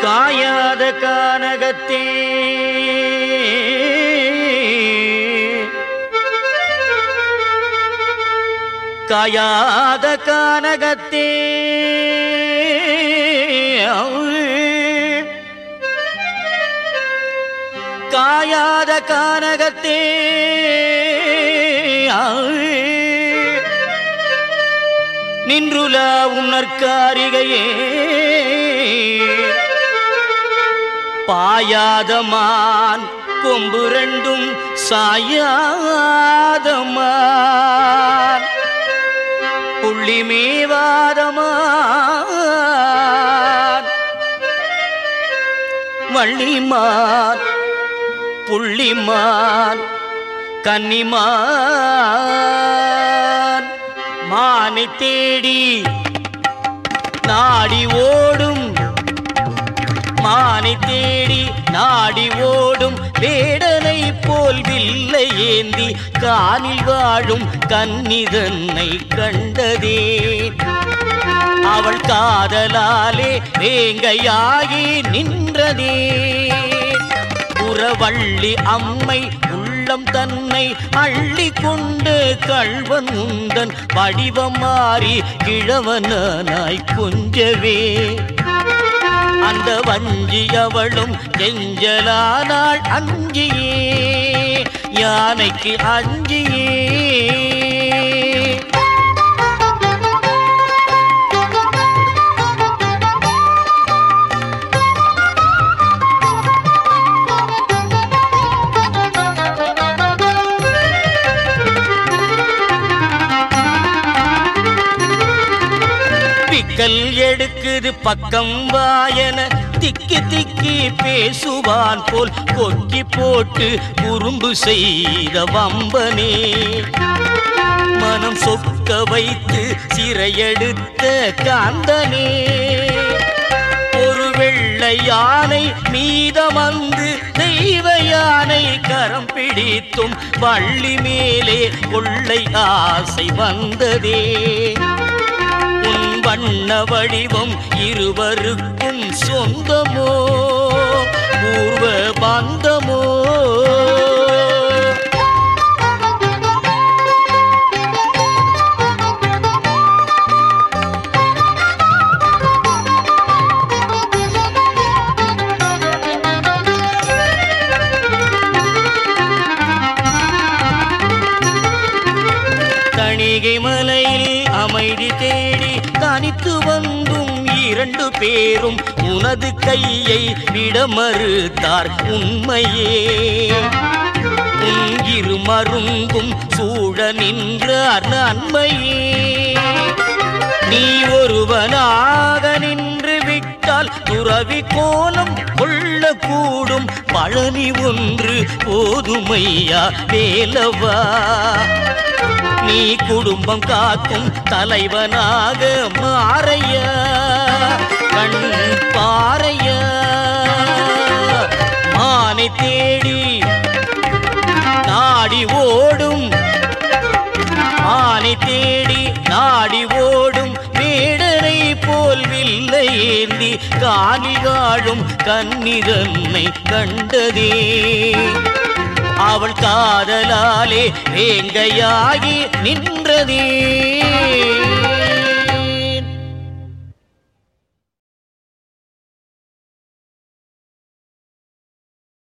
காயாத கானகத்தே காயாத கானகத்தே காயாத கானகத்தே நின்றுல உன்னற்காரிகையே பாயாதமான் கொம்பு ரெண்டும் சாயாதமான் புள்ளி மேவாதமான் வள்ளிமான் புள்ளிமான் கன்னிமான் மானை தேடி நாடி ஓடும் மானை தேடி நாடி ஓடும் வேடனை போல் வில்லை ஏந்தி காலில் வாழும் கன்னிதன்னை கண்டதே அவள் காதலாலே வேங்கையாகி நின்றதே புறவள்ளி அம்மை உள்ளம் தன்னை அள்ளி கொண்டு கள்வன் உந்தன் வடிவம் மாறி கிழவனாய் கொஞ்சவே அந்த வஞ்சி அவளும் கெஞ்சலானாள் அஞ்சியே யானைக்கு அஞ்சியே பிக்கல் எடுக்குது பக்கம் வாயன திக்கி திக்கி பேசுவான் போல் கொக்கி போட்டு குறும்பு செய்த வம்பனே மனம் சொக்க வைத்து சிறையெடுத்த காந்தனே ஒரு வெள்ளை யானை மீதமந்து தெய்வ யானை கரம் பிடித்தும் வள்ளி மேலே கொள்ளை ஆசை வந்ததே உன் வண்ண வடிவம் இருவருக்கும் சொந்தமோ பூர்வ பந்தமோ தணிகை மலையில் அமைதி தேடி தனித்து வந்தும் இரண்டு பேரும் உனது கையை விட மறுத்தார் உண்மையே உன் இரு மருங்கும் சூழ நின்றார் நன்மையே நீ ஒருவனாக நின்று விட்டால் துறவி கோலம் கொள்ள கூடும் பழனி ஒன்று போதுமையா வேலவா நீ குடும்பம் காக்கும் தலைவனாக மாறையா கண் பாறையா மானை தேடி நாடி ஓடும் ஆனை தேடி நாடி ஓடும் வேடனை போல் வில்லை ஏந்தி காணி வாழும் கன்னிதன்னை கண்டதே அவள் காதலாலே வேங்கையாகி நின்றதே